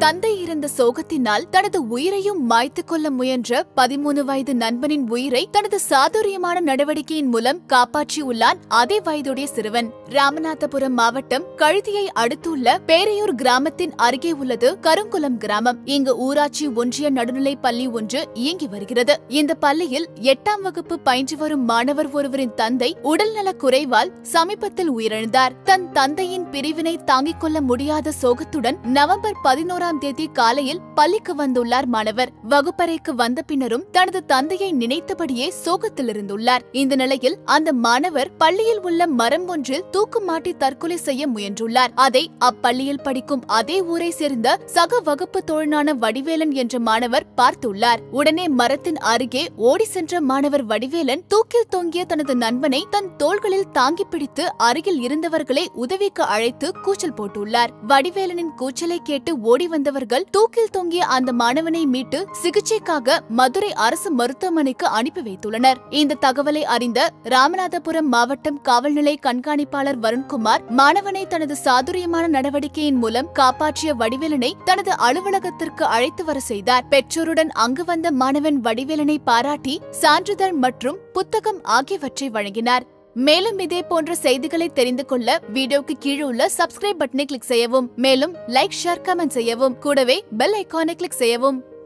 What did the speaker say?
தந்தை இறந்த சோகத்தினால் தனது உயிரையும் மாய்த்துக் கொள்ள முயன்ற பதிமூணு வயது நண்பனின் உயிரை தனது சாதுரியமான நடவடிக்கையின் மூலம் காப்பாற்றியுள்ளான் அதே வயதுடைய சிறுவன் ராமநாதபுரம் மாவட்டம் கழுதியை அடுத்துள்ள பேரையூர் கிராமத்தின் அருகே உள்ளது கருங்குளம் கிராமம் இங்கு ஊராட்சி ஒன்றிய நடுநிலை பள்ளி ஒன்று இயங்கி வருகிறது இந்த பள்ளியில் எட்டாம் வகுப்பு பயின்று வரும் மாணவர் ஒருவரின் தந்தை உடல்நலக் குறைவால் சமீபத்தில் உயிரிழந்தார் தன் தந்தையின் பிரிவினை தாங்கிக் கொள்ள முடியாத சோகத்துடன் நவம்பர் பதினோராம் தேதி காலையில் பள்ளிக்கு வந்துள்ளார் மாணவர் வகுப்பறைக்கு வந்த பின்னரும் தனது தந்தையை நினைத்தபடியே சோகத்தில் இருந்துள்ளார் இந்த நிலையில் அந்த மாணவர் பள்ளியில் உள்ள மரம் ஒன்றில் தூக்கு மாட்டி தற்கொலை செய்ய முயன்றுள்ளார் அதை அப்பள்ளியில் படிக்கும் அதே ஊரை சேர்ந்த சக வகுப்பு தோழனான வடிவேலன் என்ற மாணவர் பார்த்துள்ளார் உடனே மரத்தின் அருகே ஓடி சென்ற மாணவர் வடிவேலன் தூக்கில் தொங்கிய தனது நண்பனை தன் தோள்களில் தாங்கி பிடித்து அருகில் இருந்தவர்களை உதவிக்கு அழைத்து கூச்சல் போட்டுள்ளார் வடிவேலனின் கூச்சலை கேட்டு ஓடி வந்தவர்கள் தூக்கில் தொங்கிய அந்த மாணவனை மீட்டு சிகிச்சைக்காக மதுரை அரசு மருத்துவமனைக்கு அனுப்பி வைத்துள்ளனர் இந்த தகவலை அறிந்த ராமநாதபுரம் மாவட்டம் காவல்நிலை கண்காணிப்பாளர் வருண்குமார் மாணவனை தனது சாதுரியமான நடவடிக்கையின் மூலம் காப்பாற்றிய வடிவேலனை தனது அலுவலகத்திற்கு அழைத்து வர செய்தார் பெற்றோருடன் அங்கு வந்த மாணவன் வடிவேலனை பாராட்டி சான்றிதழ் மற்றும் புத்தகம் ஆகியவற்றை வழங்கினார் மேலும் இதே போன்ற செய்திகளை தெரிந்து கொள்ள வீடியோக்கு கீழே உள்ள சப்ஸ்கிரைப் பட்டனை கிளிக் செய்யவும் மேலும் லைக் ஷேர் கமெண்ட் செய்யவும் கூடவே பெல் ஐகானை கிளிக் செய்யவும்